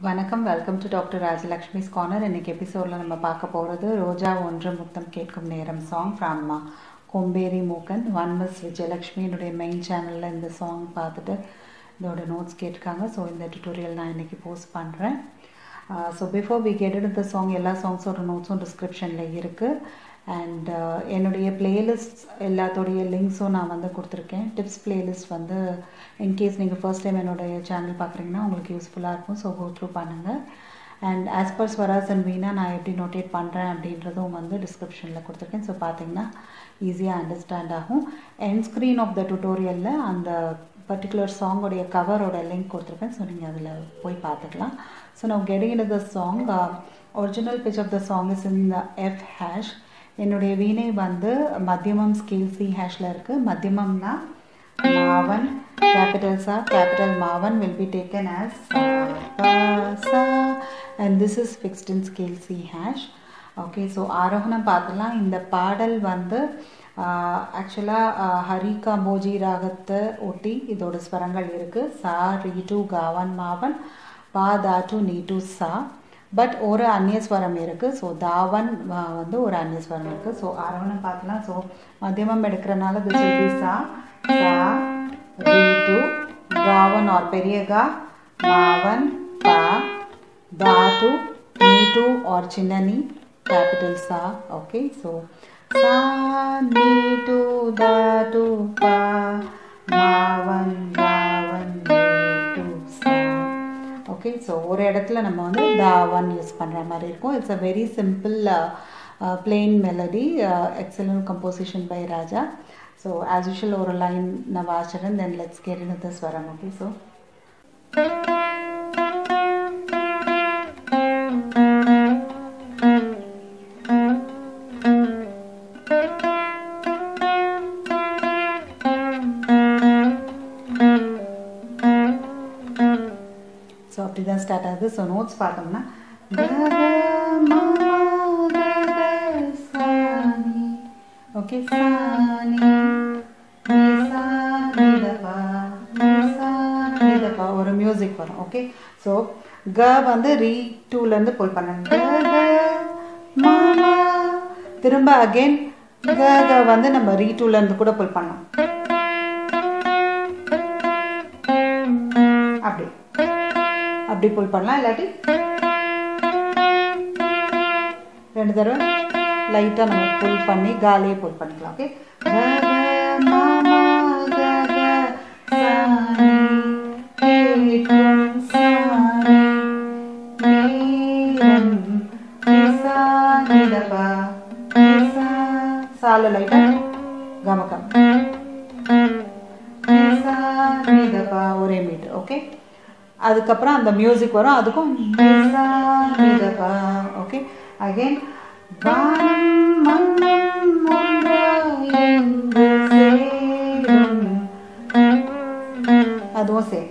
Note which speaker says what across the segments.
Speaker 1: வணக்கம் welcome to doctor Rajalakshmi's corner இன்னைக்கு எபிசோடில் நம்ம பார்க்க போகிறது ரோஜா ஒன்று முத்தம் கேட்கும் நேரம் song from Komberi Mookan one Miss Vijayalakshmi என்னுடைய மெயின் சேனலில் இந்த சாங் பார்த்துட்டு இதோட நோட்ஸ் கேட்டிருக்காங்க ஸோ இந்த டுட்டோரியல் நான் இன்றைக்கி போஸ்ட் பண்ணுறேன் ஸோ பிஃபோர் வி கெட் இந்த சாங் எல்லா சாங்ஸோட நோட்ஸும் டிஸ்கிரிப்ஷனில் இருக்குது அண்ட் என்னுடைய பிளேலிஸ்ட் எல்லாத்தோடைய லிங்க்ஸும் நான் வந்து கொடுத்துருக்கேன் டிப்ஸ் பிளேலிஸ்ட் வந்து இன்கேஸ் நீங்கள் ஃபர்ஸ்ட் டைம் என்னுடைய சேனல் பார்க்குறீங்கன்னா உங்களுக்கு யூஸ்ஃபுல்லாக இருக்கும் ஸோ கோ த்ரூ பண்ணுங்கள் and as per swaras and veena நான் எப்படி நோட்டேட் பண்ணுறேன் அப்படின்றதும் வந்து டிஸ்கிரிப்ஷனில் கொடுத்துருக்கேன் ஸோ பார்த்தீங்கன்னா ஈஸியாக அண்டர்ஸ்டாண்ட் ஆகும் எண்ட் ஸ்க்ரீன் ஆஃப் த டுட்டோரியலில் அந்த பர்டிகுலர் சாங்கோடைய கவரோட லிங்க் கொடுத்துருக்கேன் ஸோ நீங்கள் அதில் போய் பார்த்துக்கலாம் ஸோ நான் getting in the song original pitch of the song is in the F hash என்னுடைய வீணை வந்து மத்தியமம் ஸ்கேல் சி ஹேஷில் இருக்குது மத்தியமம்னா மாவன் கேபிட்டல் சா கேபிட்டல் மாவன் வில் பி டேக்கன் ஆஸ் சா and this is fixed in scale C hash okay so ஆரோகணம் பார்த்துலாம் இந்த பாடல் வந்து ஆக்சுவலாக ஹரி காம்போஜி ராகத்தை ஒட்டி இதோட ஸ்வரங்கள் இருக்குது சா ரீ டு காவன் மாவன் பா தா டு நீ டு சா பட் ஒரு அந்நியஸ்வரம் இருக்குது ஸோ தாவன் வந்து ஒரு அந்நியஸ்வரம் இருக்குது ஸோ ஆரோகணம் பார்க்கலாம் ஸோ மத்தியமம் எடுக்கிறனால திஸ் வில் பி சா சா ரீ டு காவன் ஆர் பெரிய கா மாவன் பா தா டு நீ டு ஆர் சின்ன நீ கேபிட்டல் சா ஓகே ஸோ சா நீ டு தா டு பா மாவன் தாவன் நீ டு சா ஓகே ஸோ ஒரு இடத்துல நம்ம வந்து தாவன் யூஸ் பண்ணுற மாதிரி இருக்கும் it's a very simple plain melody excellent composition by Raja so as usual ஒரு லைன் நான் வாசிடுறேன் தென் லெட்ஸ் கேட் இன் த ஸ்வரம் ஓகே ஸோ ஸோ அப்படி தான் ஸ்டார்ட் ஆகுது ஸோ நோட்ஸ் பார்த்தோம்னா ஓகே ஒரு மியூசிக் வரும் ஓகே ஸோ க வந்து ரீ டூலேருந்து புல் பண்ணாங்க திரும்ப அகெயின் க க வந்து நம்ம ரீ டூலேருந்து கூட புல் பண்ணோம் அப்படி அப்படி புல் பண்ணலாம் இல்லாட்டி ரெண்டு தடவை லைட்டாக நம்ம புல் பண்ணி காலியே புல் பண்ணிக்கலாம் ஓகே மாமா சால லைட்டா கமக்கம் ஒரே மீட்டர் ஓகே அதுக்கப்புறம் அந்த மியூசிக் வரும் அதுக்கும் ஓகே அகைன் அதுவும் சே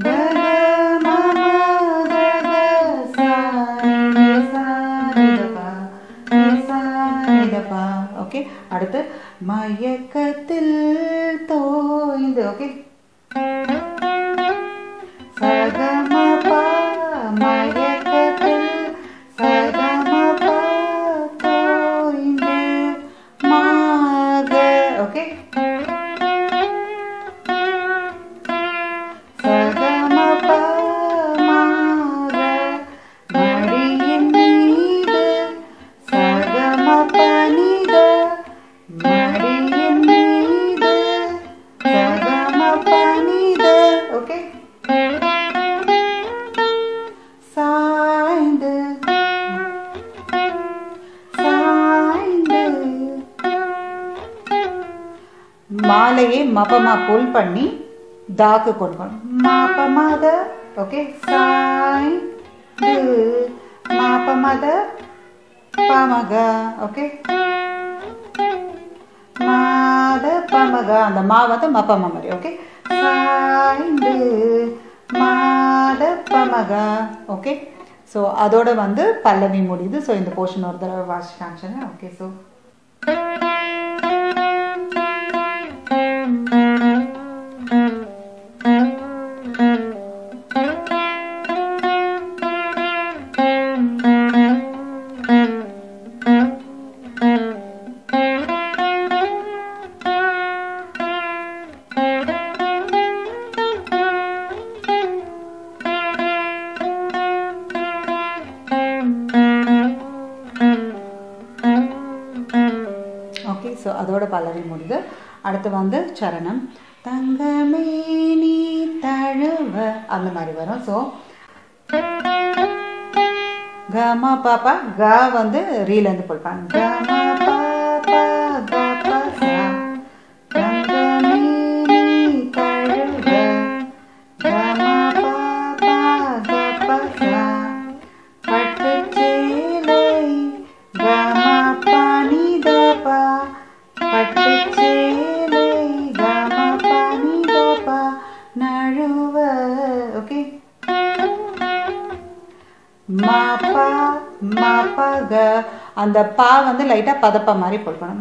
Speaker 1: ஓகே அடுத்து மயக்கத்தில் தோய்ந்து ஓகே சகமபா மயக்கத்தில் சகமபா தோய்ந்து மாக ஓகே சகமபா மாக மடியின் மீது சகமபனித மடியின் மீது சகமபனித ஓகே சாய்ந்து சாய்ந்து மாலையை மபமா புல் பண்ணி தாக்கு கொண்டு போகணும் மாப்பமாத ஓகே சாய்ந்து மாப்பமத பமக ஓகே மாத பமக அந்த மா வந்து மப்பம மாதிரி ஓகே சாய்ந்து மாத பமக ஓகே ஸோ அதோட வந்து பல்லவி முடியுது ஸோ இந்த போர்ஷன் ஒரு தடவை வாசி காமிச்சேன் ஓகே ஸோ அதோட பல்லவி முடியுது அடுத்து வந்து சரணம் தங்கமே நீ தழுவ அந்த மாதிரி வரும் ஸோ கம பாப்பா க வந்து ரீலேருந்து போடுப்பாங்க கம பாப்பா கப சா தங்கமே நீ தழுவ கம பாப்பா கப சா பட்டுச்சேலை கம பனி தபா பட்டுச்சேலை கம பனி தபா நழுவ ஓகே மாப்பா மாப்பாக அந்த பா வந்து லைட்டாக பதப்ப மாதிரி போடணும்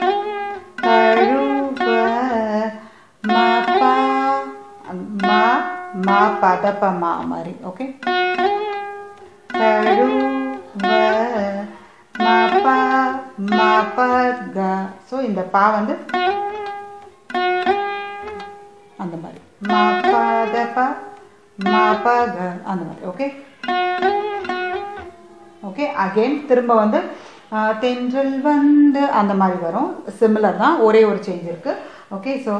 Speaker 1: தழுவ மாப்பா மா மா பதப்ப மா மாதிரி ஓகே தழுவ மாப்பா மாப்பக ஸோ இந்த பா வந்து அந்த மாதிரி மாப்பாதப்பா மாப்பக அந்த மாதிரி ஓகே ஓகே அகெயின் திரும்ப வந்து ஆஹ், தென்றல் வந்து அந்த மாதிரி வரும் சிமிலர் தான் ஒரே ஒரு சேஞ்ச் இருக்கு ஓகே ஸோ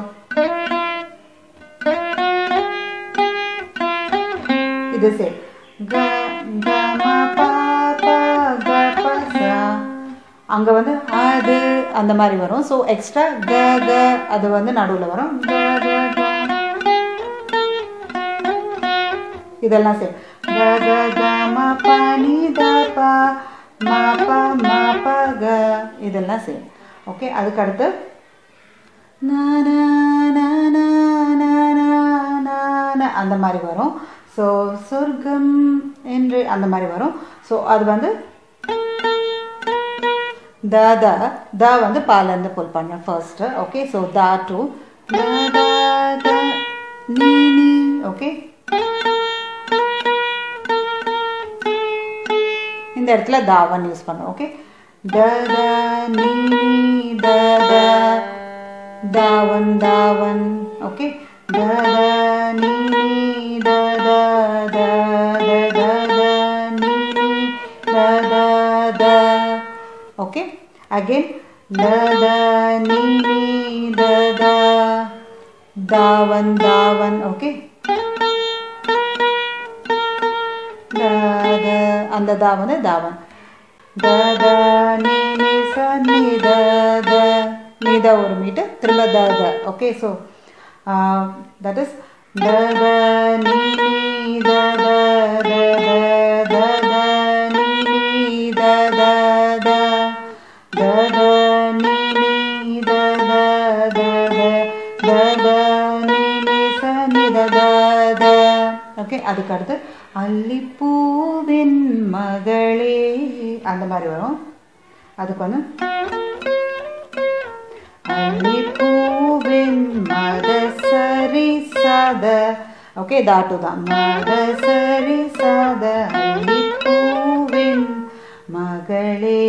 Speaker 1: இது சேம் க க ம ப ப க ப ச அங்க வந்து அது அந்த மாதிரி வரும் ஸோ எக்ஸ்ட்ரா க க அது வந்து நடுவில் வரும் க க க இதெல்லாம் சரி க க க ம ப நி த ப ம ப ம ப க இதெல்லாம் சரி ஓகே அதுக்கு அடுத்து நா, நா, நா, நா, நா, நா, நா, நா, அந்த மாதிரி வரும் ஸோ சொர்க்கம் என்று அந்த மாதிரி வரும் ஸோ அது வந்து த த த வந்து பாலேருந்து புல் பண்ணேன் ஃபர்ஸ்ட்டு ஓகே ஸோ தா டு த த த நீ நீ ஓகே இந்த இடத்துல தாவன் யூஸ் பண்ணோம் ஓகே த த நீ நீ த த தாவன் தாவன் ஓகே த த நீ நீ த த த த த த நீ நீ த த த ஓகே அகைன் த த நீ நீ த த தாவன் தாவன் ஓகே த த அந்த தா வந்து தாவன் த த நீ நீ ச நீ த த நீ த ஒரு மீட்டு திரும்ப த த ஓகே ஸோ தட் இஸ் த த நீ நீ த த த த த த நீ நீ த த த த த நீ நீ த த த த த த நீ நீ ச நீ த த த ஓகே அதுக்கு அடுத்து அல்லிப்பூவின் மகளே அந்த மாதிரி வரும் அதுக்கு வந்து அல்லிப்பூவின் மத சரி சத ஓகே தாட்டு தான் மத சரி சத அல்லிப்பூவின் மகளே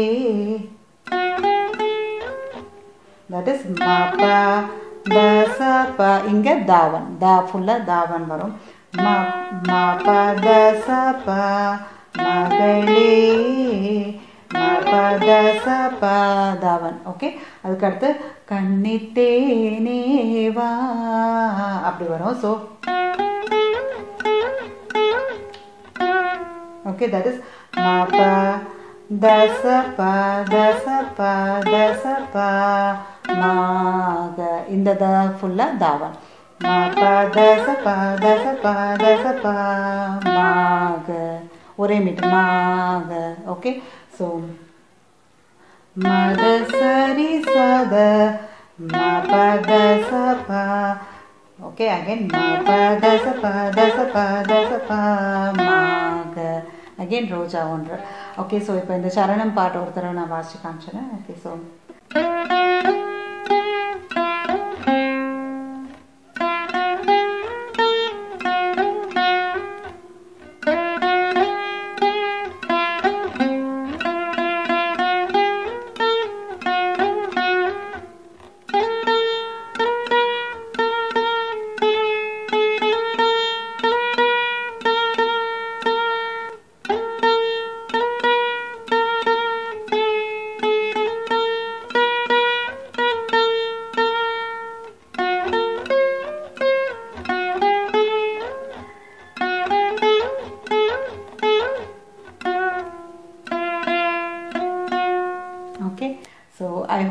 Speaker 1: தட் இஸ் மப தசப இங்க தாவன் தா ஃபுல்லா தாவன் வரும் ம மப தசப மகளே மப தசப தாவன் ஓகே அதுக்கு அடுத்து கண்ணித்தேனேவா அப்படி வரும் ஸோ ஓகே தட் இஸ் மப தசப தசப தசப மாக இந்த த ஃபுல்லாக தாவன் மப தசப தசப தசப மாக ஒரே மீட்டு மாக ஓகே ஸோ மத சரி சத மப தசப ஓகே அகைன் மப தசப தசப தசப மாக அகெயின் ரோஜா ஒன்று ஓகே ஸோ இப்போ இந்த சரணம் பாட்டு ஒரு தடவை நான் வாசிச்சு காமிச்சிடறேன் okay so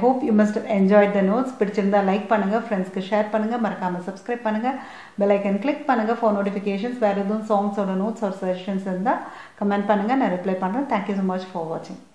Speaker 1: hope you must enjoy the notes பிடிச்சிருந்தா லைக் பண்ணுங்கள் ஃப்ரெண்ட்ஸ்க்கு ஷேர் பண்ணுங்கள் மறக்காமல் சப்ஸ்கிரைப் பண்ணுங்கள் பெல் ஐக்கன் கிளிக் பண்ணுங்கள் ஃபோன் நோட்டிஃபிகேஷன்ஸ் வேறு எதுவும் சாங்ஸோட நோட்ஸ் ஒரு சஜஷன்ஸ் இருந்தால் கமெண்ட் பண்ணுங்கள் நான் ரிப்ளை பண்ணுறேன் தேங்க்யூ ஸோ மச் ஃபார் வாட்சிங்